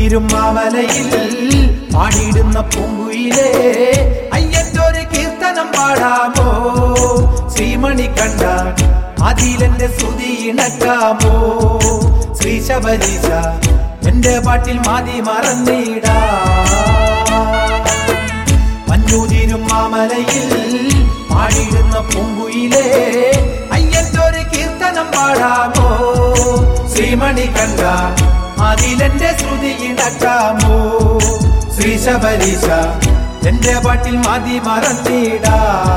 മഞ്ഞുതിരും മാമലയിൽ പാടിയിടുന്ന പൂങ്കുയിലേ അയ്യന്റെ ഒരു കീർത്തനം പാടാമോ ശ്രീമണി കണ്ട അതിലെന്റെ ശ്രുതി ഇണക്കാമോ ശ്രീ ശബരീശ എന്റെ പാട്ടിൽ മാതി മറന്നിടാ മഞ്ഞുതിരും മാമലയിൽ പാടിയിടുന്ന പൂങ്കുയിലേ അയ്യന്റെ ഒരു കീർത്തനം പാടാമോ ശ്രീമണി കണ്ട അതിലെന്റെ ശ്രുതി ഇണക്കാമോ ശ്രീ ശബരീശ എന്റെ പാട്ടിൽ മതി മറന്നിടാ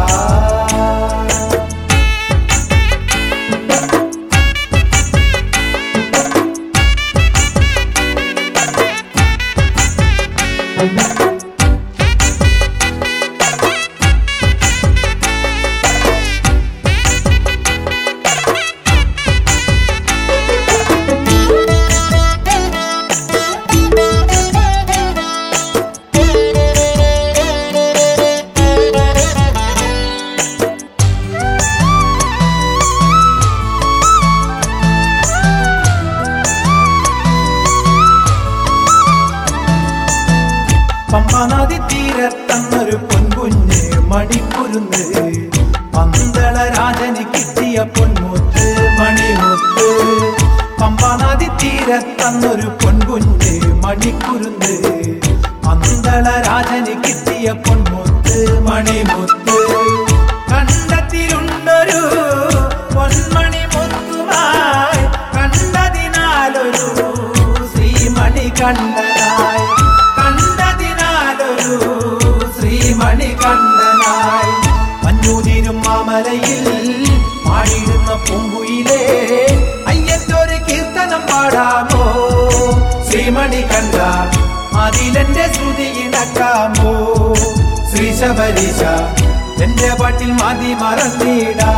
പമ്പനദി തീരത്തന്നൊരു പൊൻകുഞ്ഞ് മണിക്കുരുന്ന് പന്തള രാജന് കിട്ടിയ പൊൻമുത്ത് മണിമുത്ത് പമ്പനദി തീരത്തന്നൊരു പൊൻകുഞ്ഞ് മണിക്കുരുന്ന് പന്തള രാജന് കിട്ടിയ പൊൻമുത്ത് മണിമുത്ത് കണ്ടത്തിലുണ്ടൊരു പൊന്മണി മുത്തുമായി കണ്ടതിനാലൊരു ശ്രീമണി കണ്ടനായി കണ്ടതിനാലൊരു ശ്രീമണി കണ്ടനായി മഞ്ഞൂതിരും മാമലയിൽ പാടിയിടുന്ന പൂങ്കുയിലേ അയ്യന്റെ ഒരു കീർത്തനം പാടാമോ ശ്രീമണി കണ്ട അതിലെന്റെ ശ്രുതി ഇണക്കാമോ ശ്രീ ശബരീശ എന്റെ പാട്ടിൽ മതി മറന്നിടാ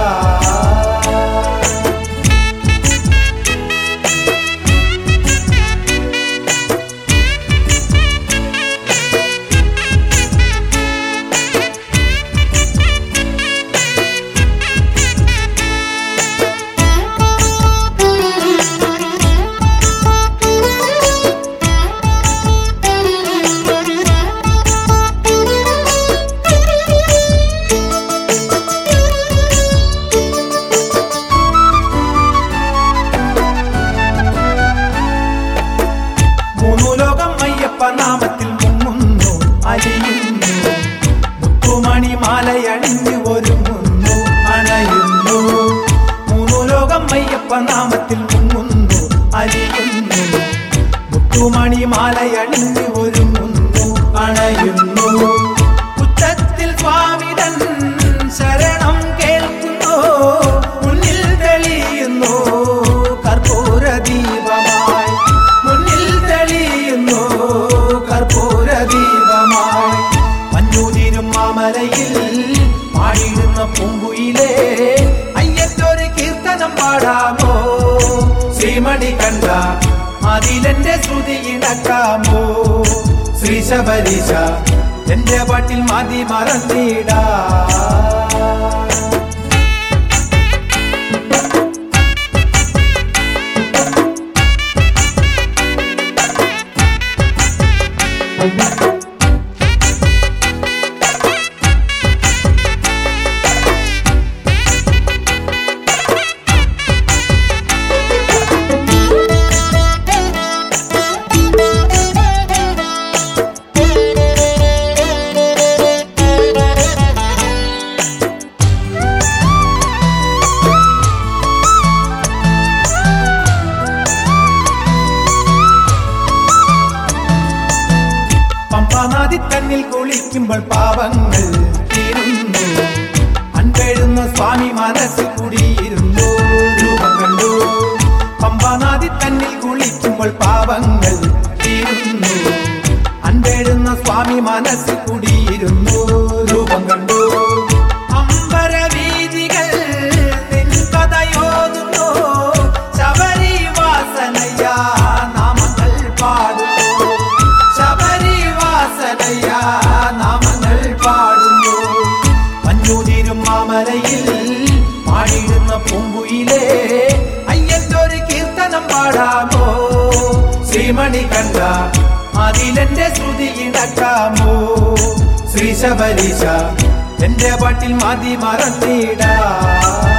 മൂന്നു ലോകം അയ്യപ്പ നാമത്തിൽ മുങ്ങുന്നു അലിയുന്നു മുത്തുമണി മാലയണിഞ്ഞു ഒരുങ്ങുന്നു അണയുന്നു മൂന്നു ലോകം അയ്യപ്പ നാമത്തിൽ മുങ്ങുന്നു അലിയുന്നു മുത്തുമണി മാലയണിഞ്ഞു ഒരുങ്ങുന്നു അണയുന്നു ഉച്ചത്തിൽ സ്വാമിതൻ ശരണം കേൾക്കുന്നു മുന്നിൽ തെളിയുന്നു കർപ്പൂര ദീപമായി മുന്നിൽ തെളിയുന്നു കർപ്പൂര ദീപമായി മഞ്ഞൂതിരും മാമലയിൽ പാടിയിടുന്ന പൂങ്കുയിലേ അയ്യന്റെ ഒരു കീർത്തനം പാടാമോ ശ്രീമണി കണ്ട അതിലെന്റെ ശ്രുതി ഇണക്കാമോ ശ്രീ ശബരീശ എന്റെ പാട്ടിൽ മതി മറന്നിടാ പമ്പാനാദി തന്നിൽ കുളിക്കുമ്പോൾ പാപങ്ങൾ തീരുന്നു അൻപെഴുന്ന സ്വാമി മനസ്സിൽ കുടിയിരുന്നു രൂപം കണ്ടു പമ്പാനാദി തന്നിൽ കുളിക്കുമ്പോൾ പാപങ്ങൾ തീരുന്നു അൻപെഴുന്ന സ്വാമി മനസ്സിൽ കുടിയിരുന്നു രൂപം കണ്ടു അമ്പരവീതികൾ നിൻ കഥയോതുന്നു ശബരിവാസനയ്യ നാമങ്ങൾ പാടുന്നു ശബരിവാസനയ്യ നാമങ്ങൾ പാടുന്നു മഞ്ഞൂതിരും മാമലയിൽ പാടിയിടുന്ന പൂങ്കുയിലേ അയ്യന്റെ ഒരു കീർത്തനം പാടാമോ ശ്രീമണി കണ്ട അതിലെന്റെ ശ്രുതി ഇണക്കാമോ ശ്രീ ശബരീശ എന്റെ പാട്ടിൽ മതി മറന്നിടാ